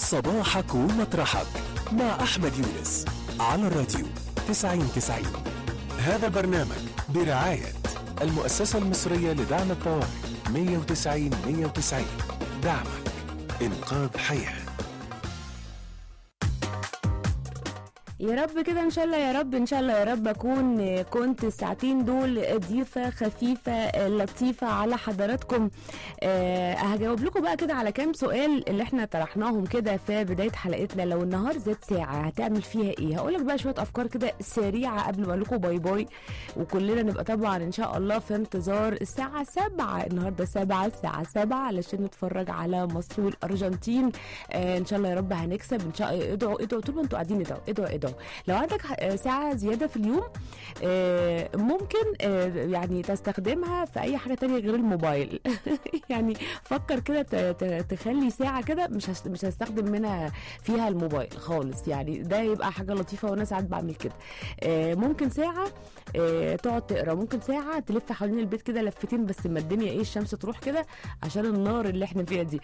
صباحك ومطرحك مع أحمد يونس على الراديو 9090 هذا البرنامج برعاية المؤسسة المصرية لدعم الطوارئ 190 190 دعمك إنقاذ حياه يا رب كده ان شاء الله يا رب ان شاء الله يا رب اكون كنت الساعتين دول ضيفه خفيفه لطيفه على حضراتكم أه هجاوب لكم بقى كده على كام سؤال اللي احنا طرحناهم كده في بدايه حلقتنا لو النهار زاد ساعه هتعمل فيها ايه هقول لك بقى شويه افكار كده سريعه قبل ما اقول لكم باي باي وكلنا نبقى طبعا ان شاء الله في انتظار الساعه 7 النهارده 7 الساعه 7 علشان نتفرج على مصر والارجنتين أه ان شاء الله يا رب هنكسب ان شاء الله ادعوا ادعوا طول ما انتوا قاعدين ادعوا ادعوا ادعوا لو عندك ساعة زيادة في اليوم ممكن يعني تستخدمها في أي حاجة تانية غير الموبايل يعني فكر كده تخلي ساعة كده مش مش هستخدم منها فيها الموبايل خالص يعني ده يبقى حاجة لطيفة وأنا ساعات بعمل كده ممكن ساعة تقعد تقرا ممكن ساعة تلف حوالين البيت كده لفتين بس ما الدنيا ايه الشمس تروح كده عشان النار اللي احنا فيها دي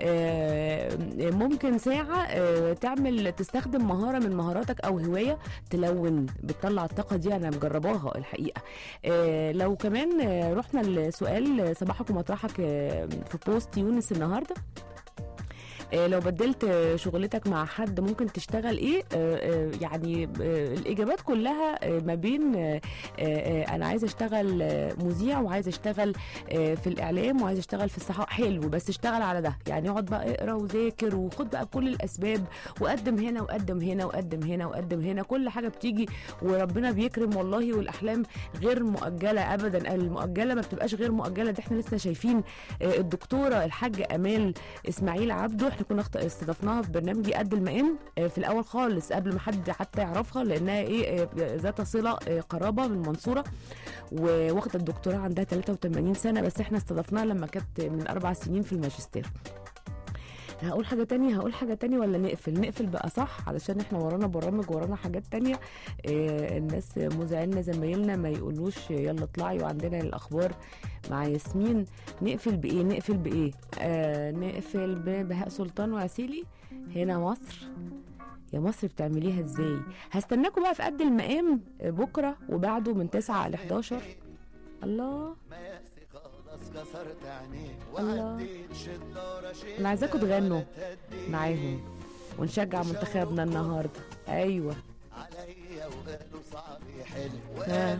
ممكن ساعة تعمل تستخدم مهارة من مهاراتك أو هوايه تلون بتطلع الطاقه دي انا مجرباها الحقيقه آه لو كمان آه رحنا لسؤال صباحك ومطرحك آه في بوست يونس النهارده لو بدلت شغلتك مع حد ممكن تشتغل ايه يعني الاجابات كلها ما بين انا عايزه اشتغل مذيع وعايزه اشتغل في الاعلام وعايزه اشتغل في الصحافه حلو بس اشتغل على ده يعني اقعد بقى اقرا وذاكر وخد بقى كل الاسباب وقدم هنا وقدم هنا وقدم هنا وقدم هنا كل حاجه بتيجي وربنا بيكرم والله والاحلام غير مؤجله ابدا المؤجله ما بتبقاش غير مؤجله دي احنا لسه شايفين الدكتوره الحاجه امال اسماعيل عبده احنا كنا استضفناها في برنامجي قد المقام في الاول خالص قبل ما حد حتى يعرفها لانها ايه ذات صله قرابه من المنصوره وواخده الدكتوراه عندها 83 سنه بس احنا استضفناها لما كانت من اربع سنين في الماجستير هقول حاجة تانية هقول حاجة تانية ولا نقفل نقفل بقى صح علشان احنا ورانا برامج ورانا حاجات تانية اه الناس مذيعينا زمايلنا ما يقولوش يلا اطلعي وعندنا الاخبار مع ياسمين نقفل بايه نقفل بايه آه نقفل ببهاء سلطان وعسيلي هنا مصر يا مصر بتعمليها ازاي هستناكم بقى في قد المقام بكرة وبعده من 9 ل 11 الله كسرت عينيه الله. وعديت شدارة شيء انا عايزاكم تغنوا معاهم ونشجع منتخبنا النهارده ايوه عليا وقالوا صعب يحل ها.